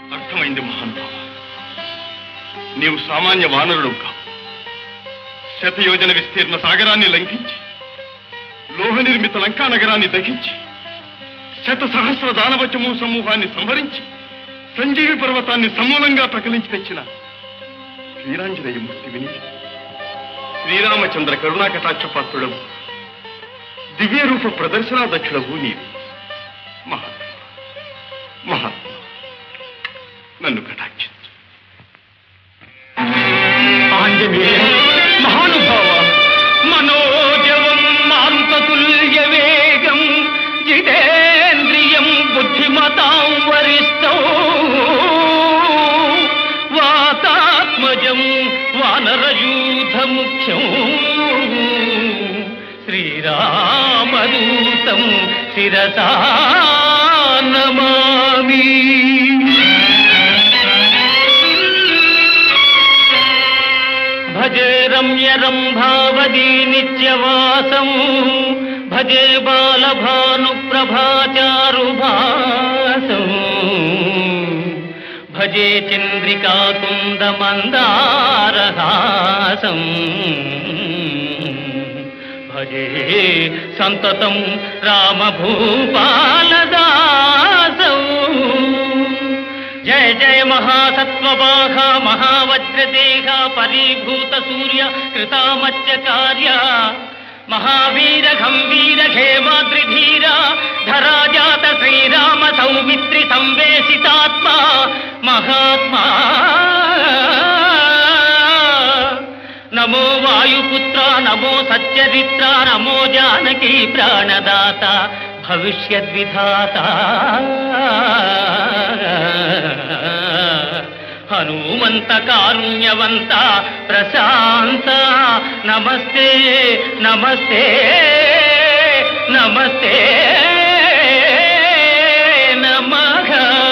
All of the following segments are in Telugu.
అర్థమైంది మహానుభావ నీవు సామాన్య వానరుడు కావు శతయోజన విస్తీర్ణ సాగరాన్ని లంఘించి లోహ నిర్మిత లంకా నగరాన్ని దహించి శత సహస్ర దానవచము సమూహాన్ని సంహరించి సంజీవి పర్వతాన్ని సమూలంగా ప్రకలించి తెచ్చిన శ్రీరాంజనేయ మూర్తి విని శ్రీరామచంద్ర కరుణా కటాక్షపాత్రుడవు దివ్య రూప ప్రదర్శనా దక్షుడవు నీవు మహాత్మ మహాత్మ నన్ను కటాక్షించు ఆంజనేయ మహానుభావ మనోజవం మాంతతుల్య వేగం జితేంద్రియం బుద్ధిమతాం వరిష్టం వాతాత్మజం వానరయూథ ముఖ్యం శ్రీరామదూతం శిరసా నమామి భజే రమ్య రంభావదీ నిత్యవాసం భజే బాలభాను ప్రభాచారు భాసం భజే చంద్రికాకుంద మందారహాసం భజే సంతతం రామభూపాలదాసం జయ జయ మహాసత్వవాహ మహావజ్రదేహ పరీభూత సూర్య కృతామత్య కార్య మహావీర గంభీర ఖేమాద్రిధీర ధరాజాత శ్రీరామ సౌమిత్రి సంవేశితాత్మ మహాత్మా నమో వాయుపుత్ర నమో సత్యరిత్ర నమో జానకీ ప్రాణదాత భవిష్యద్విధాత హనుమంత కారుణ్యవంత ప్రశాంత నమస్తే నమస్తే నమస్తే నమః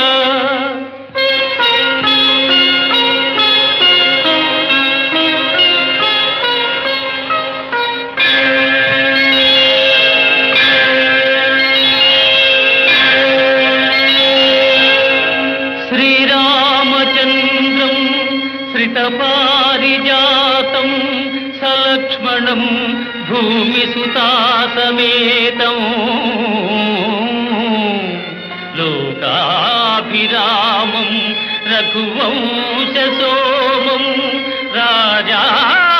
శ్రీరామచంద్రం శ్రితపారిజాతం సలక్ష్మణం భూమిసుతాసమేతం లోకాభిరామం రఘువంశసోమం రాజా